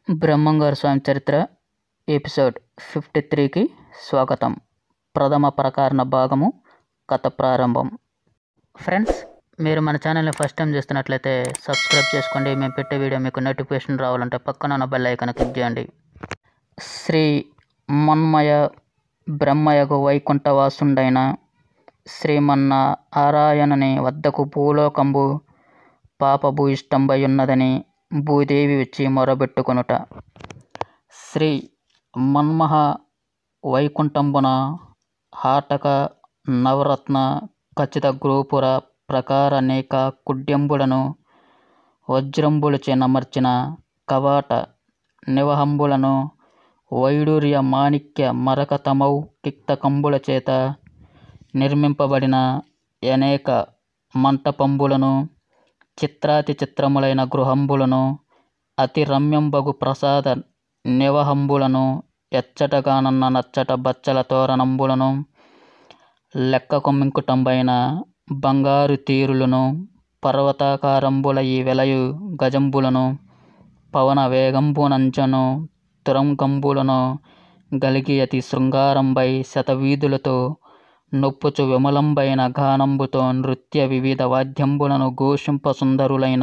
బ్రహ్మంగారు స్వామి చరిత్ర episode fifty త్రీకి స్వాగతం ప్రథమ ప్రకారణ భాగము కథ ప్రారంభం ఫ్రెండ్స్ మీరు మన ఛానల్ని ఫస్ట్ టైం చూస్తున్నట్లయితే సబ్స్క్రైబ్ చేసుకోండి మేము పెట్టే వీడియో మీకు నోటిఫికేషన్ రావాలంటే పక్కన ఉన్న బెల్ ఐకాన్ క్లిక్ చేయండి శ్రీ మన్మయ బ్రహ్మయగు వైకుంఠవాసుండైన శ్రీమన్నారాయణని వద్దకు భూలోకంబు పాపభూయిష్టంబయున్నదని భూదేవి వచ్చి మొరబెట్టుకొనుట శ్రీ మన్మహ వైకుంఠంబున హాటక నవరత్న ఖచ్చిత గ్రూపుర ప్రకార అనేక కుడ్యంబులను వజ్రంబులచే నమర్చిన కవాట నివహంబులను వైడూర్య మాణిక్య మరకతమౌ కిక్తకంబుల చేత నిర్మింపబడిన అనేక మంటపంబులను చిత్రాతి చిత్రములైన గృహంబులను అతి రమ్యంబగు ప్రసాద నివహంబులను ఎచ్చటగానన్న నచ్చట బచ్చల తోరణంబులను లెక్కకు మింకుటంబైన బంగారు తీరులను పర్వతాకారంబుల ఈ వెలయు గజంబులను పవన వేగంబునంచను తురంగంబులను గలిగి అతి శృంగారంబై శతవీధులతో నొప్పుచు విమలంబైన గానంబుతో నృత్య వివిధ వాద్యంబులను ఘోషింప సుందరులైన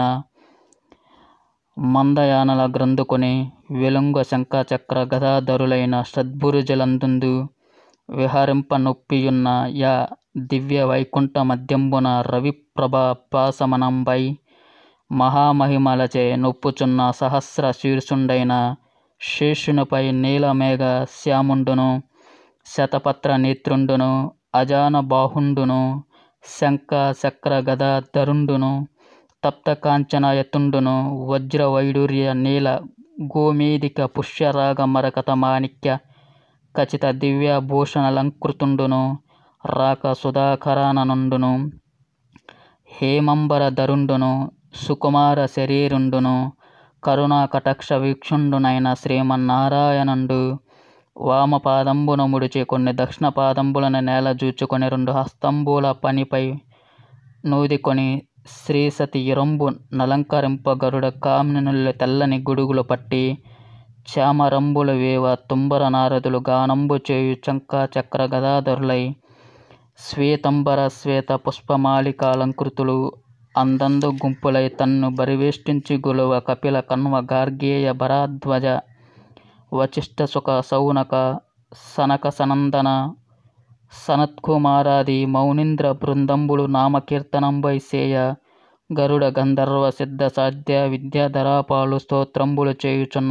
మందయానల గ్రంథుకొని వెలుంగ శంఖచక్ర గదాధరులైన షద్భురుజలందుందు విహరింప నొప్పియున్న యా దివ్య వైకుంఠ మధ్యంబున రవిప్రభ పాసమనంబై మహామహిమలచే నొప్పుచున్న సహస్ర శీర్షుండైన శేషునిపై నీలమేఘ శ్యాముండును శతపత్ర నేత్రుండును అజాన బాహుండును శంఖ చక్ర గదాధరుండును తప్త కాంచనయతుండును వజ్ర వైడూర్య నీల గోమేదిక పుష్యరాగ మరకత మాణిక్య ఖచిత దివ్య భూషణలంకృతుండును రాక సుధాకరాననుండును హేమంబర ధరుండును సుకుమార శరీరుండును కరుణా కటాక్ష వీక్షుండునైన శ్రీమన్నారాయణుండు వామపాదంబున ముడిచి కొన్ని దక్షిణ పాదంబులను నేల జూచుకొని రెండు హస్తంబుల పనిపై నూదికొని శ్రీసతి ఇరంబు నలంకరింప గరుడ కామినులు తెల్లని గుడుగులు పట్టి చామరంబుల వేవ తుంబర నారదులు గానంబు చేయు చంకా చక్ర గదాధరులై శ్వేతంబర శ్వేత పుష్పమాలికాలంకృతులు అందందు గుంపులై తన్ను బరివేష్టించి గులువ కపిల కన్వ గార్గేయ భరాధ్వజ వచిష్ట సుఖ సౌనక సనక సనందన సనత్కుమారాది మౌనింద్ర బృందంబులు నామకీర్తనంబై సేయ గరుడ గంధర్వ సిద్ధ సాధ్య విద్యాధరాపాలు స్తోత్రంబులు చేయుచున్న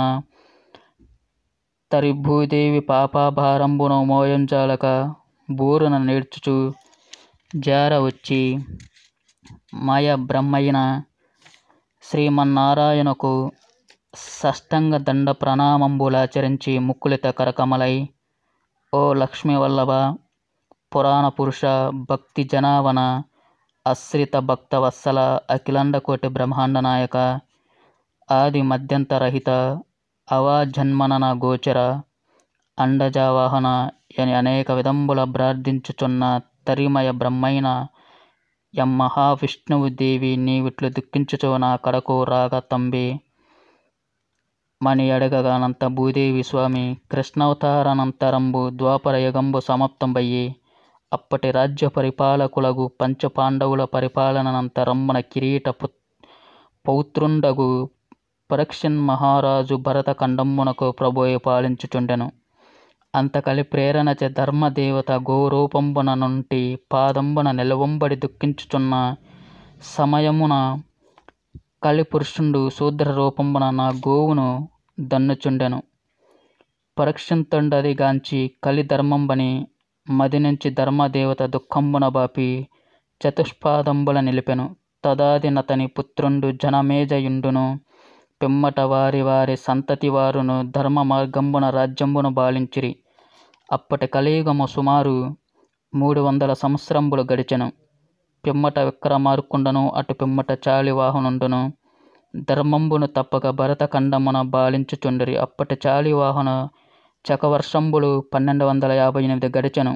తరిభూదేవి పాపాభారంబును మోయంజాలక బూరున నేర్చుచు జార వచ్చి మాయ బ్రహ్మయిన శ్రీమన్నారాయణకు సష్టంగ దండ ప్రణామంబులాచరించి ముక్కులిత కరకమలై ఓ లక్ష్మీ వల్లభ పురాణ పురుష భక్తి జనావన అశ్రిత భక్త వత్సల అఖిలాండకోటి బ్రహ్మాండ నాయక ఆది మధ్యంతరహిత అవాజన్మనన గోచర అండజావాహన అని అనేక విధంబుల ప్రార్థించుచున్న తరిమయ బ్రహ్మైన ఎం మహావిష్ణువు దేవి నీవిట్లు దుఃఖించుచో నా కడకు రాగ తంబి మణి అడగగానంత భూదేవి స్వామి కృష్ణావతారానంతరంబు ద్వాపర యుగంబు సమాప్తంబయ్యి అప్పటి రాజ్య పరిపాలకులగు పంచపాండవుల పరిపాలనంతరంబున కిరీట పు పౌత్రుండగు పరీక్షన్ మహారాజు భరత ఖండంబునకు ప్రభుయే పాలించుచుండెను అంతకలి ప్రేరణచే ధర్మదేవత గోరూపంబున నుండి పాదంబున నిలవంబడి దుఃఖించుచున్న సమయమున కలిపురుషుండు శూద్ర రూపంబున నా గోవును దన్నుచుండెను పరీక్షింతుండది గాంచి కలి ధర్మంబని మది నుంచి ధర్మదేవత దుఃఖంబున బాపి చతుష్పాదంబుల నిలిపెను తదాది నతని పుత్రుండు జనమేజయుండును పిమ్మట వారి వారి సంతతి వారును ధర్మ మార్గంబున రాజ్యంబును బాలించిరి అప్పటి కలియుగము సుమారు మూడు వందల సంవత్సరంబులు గడిచెను పిమ్మట విక్రమార్కుండను అటు పిమ్మట చాలివాహనుండును ధర్మంబును తప్పక భరతఖండమున బాలించుచుండిరి అప్పటి చాలివాహన చకవర్షంబులు పన్నెండు వందల యాభై ఎనిమిది గడిచెను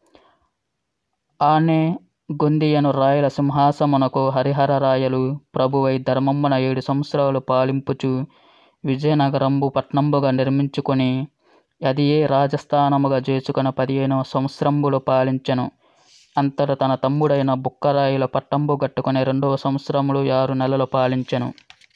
ఆనే గొందియను రాయల సింహాసమునకు హరిహర రాయలు ప్రభువై ధర్మమ్మున ఏడు సంవత్సరాలు పాలింపుచు విజయనగరంబు పట్నంబుగా నిర్మించుకొని అది ఏ రాజస్థానముగా చేసుకుని పదిహేనవ సంవత్సరంబులు పాలించెను అంతట తన తమ్ముడైన బుక్కరాయుల పట్టంబు గట్టుకుని రెండవ సంవత్సరములు ఆరు నెలలు పాలించెను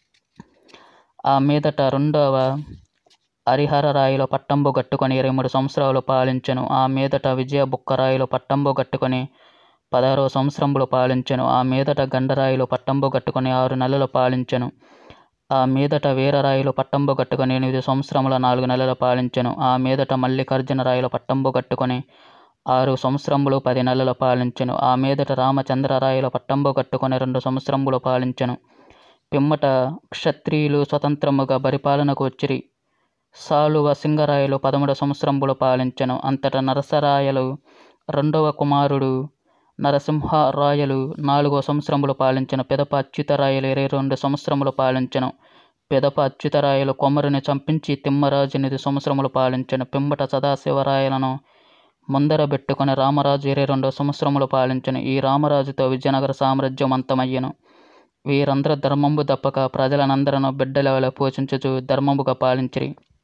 ఆ మీదట రెండవ హరిహరరాయుల పట్టంబు గట్టుకొని ఇరవై మూడు సంవత్సరాలు పాలించెను ఆ మీదట విజయ బుక్కరాయులు పట్టంబు గట్టుకొని పదహారవ సంవత్సరంలో పాలించెను ఆ మీదట గండరాయులు పట్టంబు గట్టుకొని ఆరు నెలలు పాలించెను ఆ మీదట వీరరాయులు పట్టంబు గట్టుకొని ఎనిమిది సంవత్సరముల నాలుగు నెలలు పాలించెను ఆ మీదట మల్లికార్జున రాయుల పట్టంబు గట్టుకొని ఆరు సంవత్సరములు పది నెలలు పాలించెను ఆ మీదట రామచంద్రరాయుల పట్టంబు కట్టుకొని రెండు సంవత్సరములు పాలించెను పిమ్మట క్షత్రియులు స్వతంత్రముగా పరిపాలనకు వచ్చిరి సాలువ సింగరాయలు పదమూడు సంవత్సరములు పాలించెను అంతటా నరసరాయలు రెండవ కుమారుడు నరసింహరాయలు నాలుగో సంవత్సరములు పాలించెను పెదప అచ్యుతరాయలు ఇరవై రెండు సంవత్సరములు పాలించెను పెదప అచ్యుతరాయలు కొమరుని చంపించి తిమ్మరాజు ఎనిమిది సంవత్సరములు పాలించెను పిమ్మట సదాశివరాయలను ముందర పెట్టుకుని రామరాజు ఇరవై రెండో సంవత్సరములు పాలించెను ఈ రామరాజుతో విజయనగర సామ్రాజ్యం అంతమయ్యను వీరందరూ ధర్మంబు తప్పక ప్రజలనందరను బిడ్డల వల్ల పోషించుచు ధర్మముగా పాలించిరి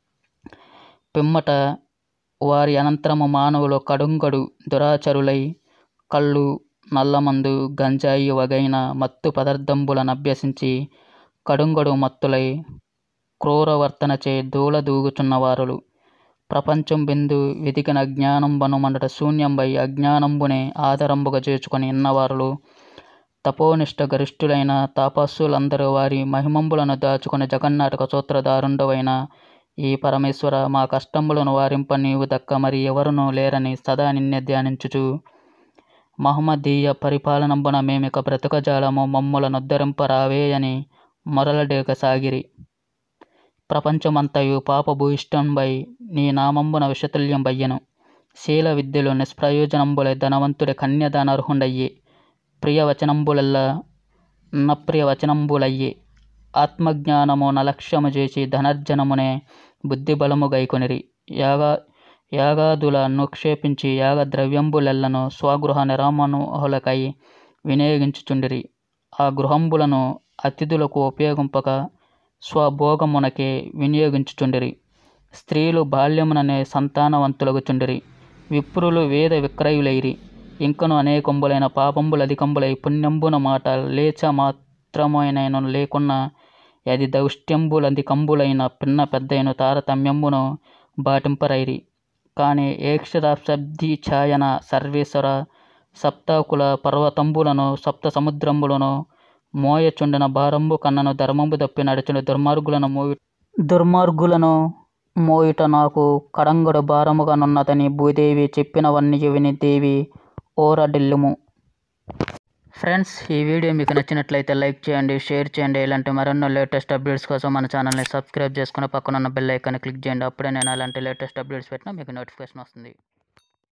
పిమ్మట వారి అనంతరము మానవులు కడుంగడు దురాచరులై కళ్ళు నల్లమందు గంజాయి వగైన మత్తు పదార్థంబులను అభ్యసించి కడుంగడు మత్తులై క్రూరవర్తనచే దూల దూగుచున్నవారులు ప్రపంచం బిందు వెతికిన అజ్ఞానంబను మనట శూన్యంబై అజ్ఞానంబునే ఆధారంబుగా చేసుకొని ఇన్నవారులు తపోనిష్ట గరిష్ఠులైన తాపస్సులందరూ వారి మహిమంబులను దాచుకుని జగన్నాటక సూత్రధారుండవైన ఈ పరమేశ్వర మా కష్టములను వారింప నీవు దక్క మరి ఎవరునూ లేరని సదా నిన్నే ధ్యానించుచు మహమ్మదీయ పరిపాలనంబున మేమిక బ్రతుకజాలము మమ్ములనుద్ధరింపరావే అని మొరలడేక సాగిరి ప్రపంచమంతయు పాపభూయిష్టంబై నీ నామంబున విషతుల్యం బయ్యను శీల విద్యలు నిష్ప్రయోజనంబులై ధనవంతుడి కన్యదానర్హుండయ్యి ప్రియ వచనంబులల్లా నప్రియ వచనంబులయ్యి ఆత్మజ్ఞానము నలక్ష్యము చేసి ధనర్జనమునే బుద్ధిబలము గైకొనిరి యాగా యాగాదుల నిక్షేపించి యాగ ద్రవ్యంబులెల్లను స్వగృహ నిరామనుహులకై వినియోగించుచుండిరి ఆ గృహంబులను అతిథులకు ఉపయోగింపక స్వభోగమునకే వినియోగించుచుండిరి స్త్రీలు బాల్యముననే సంతానవంతులగుచుండిరి విప్రులు వేద విక్రయులైరి ఇంకను అనేకంబులైన పాపంబులధికంబులై పుణ్యంబున మాట లేచ మాత్రమైనను లేకున్నా అది దౌష్ట్యంబులధికంబులైన పిన్న పెద్దయిన తారతమ్యంబును బాటింపరైరి కాని ఏక్షరాబ్ది ఛాయన సర్వేశ్వర సప్తాకుల పర్వతంబులను సప్త సముద్రంబులను మోయచుండిన భారంబు కన్నను ధర్మంబు తప్పి నడుచుని దుర్మార్గులను మోయి దుర్మార్గులను మోయుట నాకు కడంగడు భారముగానున్నదని భూదేవి చెప్పినవన్నీ విని దేవి ఓరడిల్లుము ఫ్రెండ్స్ ఈ వీడియో మీకు నచ్చినట్లయితే లైక్ చేయండి షేర్ చేయండి ఇలాంటి మరెన్నో లేటెస్ట్ అప్డేట్స్ కోసం మన ఛానల్ని సబ్స్క్రైబ్ చేసుకుని పక్కన ఉన్న బెల్ ఐకాన్ క్లిక్ చేయండి అప్పుడే నేను అలాంటి లేటెస్ట్ అప్డేట్స్ పెట్టినా మీకు నోటిఫికేషన్ వస్తుంది